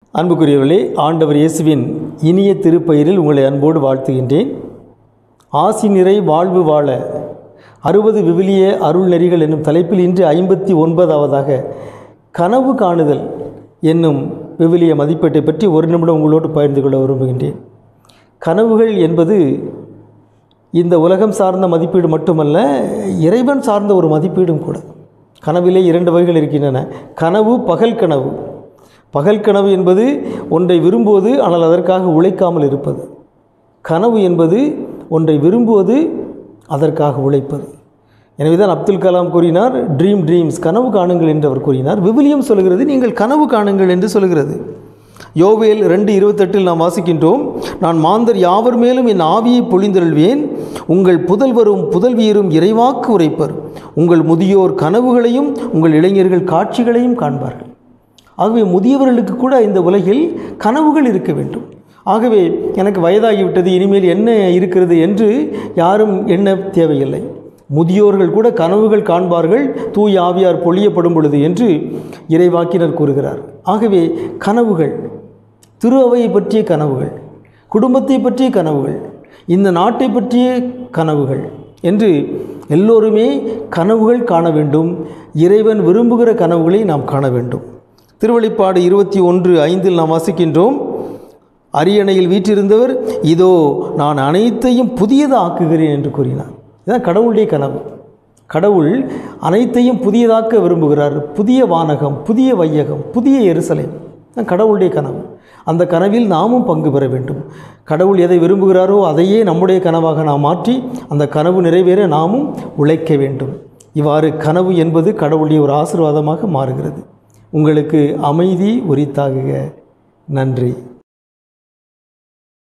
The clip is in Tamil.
அன்புக்குரியவர்களே ஆண்டவர் இயேசுவின் இனிய திருப்பெயரில் உங்களை அன்போடு வாழ்த்துகின்றேன் ஆசி நிறை வாழ்வு வாழ அறுபது விவிலிய அருள் நெறிகள் என்னும் தலைப்பில் இன்று ஐம்பத்தி ஒன்பதாவதாக கனவு காணுதல் என்னும் விவிலிய மதிப்பீட்டை பற்றி ஒரு நிமிடம் உங்களோடு பகிர்ந்து கொள்ள விரும்புகின்றேன் கனவுகள் என்பது இந்த உலகம் சார்ந்த மதிப்பீடு மட்டுமல்ல இறைவன் சார்ந்த ஒரு மதிப்பீடும் கூட கனவிலே இரண்டு வகைகள் இருக்கின்றன கனவு பகல் கனவு பகல் கனவு என்பது ஒன்றை விரும்புவது ஆனால் அதற்காக உழைக்காமல் இருப்பது கனவு என்பது ஒன்றை விரும்புவது அதற்காக உழைப்பது எனவே தான் அப்துல் கலாம் கூறினார் ட்ரீம் ட்ரீம்ஸ் கனவு காணுங்கள் என்று அவர் கூறினார் விவிலியம் சொல்கிறது நீங்கள் கனவு காணுங்கள் என்று சொல்கிறது யோவேல் ரெண்டு இருபத்தெட்டில் நாம் வாசிக்கின்றோம் நான் மாந்தர் யாவர் மேலும் என் ஆவியை பொழிந்தருள்வேன் உங்கள் புதல்வரும் புதல்வியரும் இறைவாக்கு உரைப்பர் உங்கள் முதியோர் கனவுகளையும் உங்கள் இளைஞர்கள் காட்சிகளையும் காண்பார்கள் ஆகவே முதியவர்களுக்கு கூட இந்த உலகில் கனவுகள் இருக்க வேண்டும் ஆகவே எனக்கு வயதாகிவிட்டது இனிமேல் என்ன இருக்கிறது என்று யாரும் எண்ண தேவையில்லை முதியோர்கள் கூட கனவுகள் காண்பார்கள் தூய் ஆவியார் பொழியப்படும் பொழுது என்று இறைவாக்கினர் கூறுகிறார் ஆகவே கனவுகள் திரு அவையை பற்றிய கனவுகள் குடும்பத்தை பற்றிய கனவுகள் இந்த நாட்டை பற்றிய கனவுகள் என்று எல்லோருமே கனவுகள் காண வேண்டும் இறைவன் விரும்புகிற கனவுகளை நாம் காண வேண்டும் திருவழிப்பாடு இருபத்தி ஒன்று ஐந்தில் நாம் வாசிக்கின்றோம் அரியணையில் வீற்றிருந்தவர் இதோ நான் அனைத்தையும் புதியதாக ஆக்குகிறேன் என்று கூறினார் இதுதான் கடவுளுடைய கனவு கடவுள் அனைத்தையும் புதியதாக்க விரும்புகிறார் புதிய வானகம் புதிய வையகம் புதிய எருசலேம் தான் கடவுளுடைய கனவு அந்த கனவில் நாமும் பங்கு பெற வேண்டும் கடவுள் எதை விரும்புகிறாரோ அதையே நம்முடைய கனவாக நாம் மாற்றி அந்த கனவு நிறைவேற நாமும் உழைக்க வேண்டும் இவ்வாறு கனவு என்பது கடவுளுடைய ஒரு ஆசீர்வாதமாக மாறுகிறது உங்களுக்கு அமைதி உரித்தாகுக நன்றி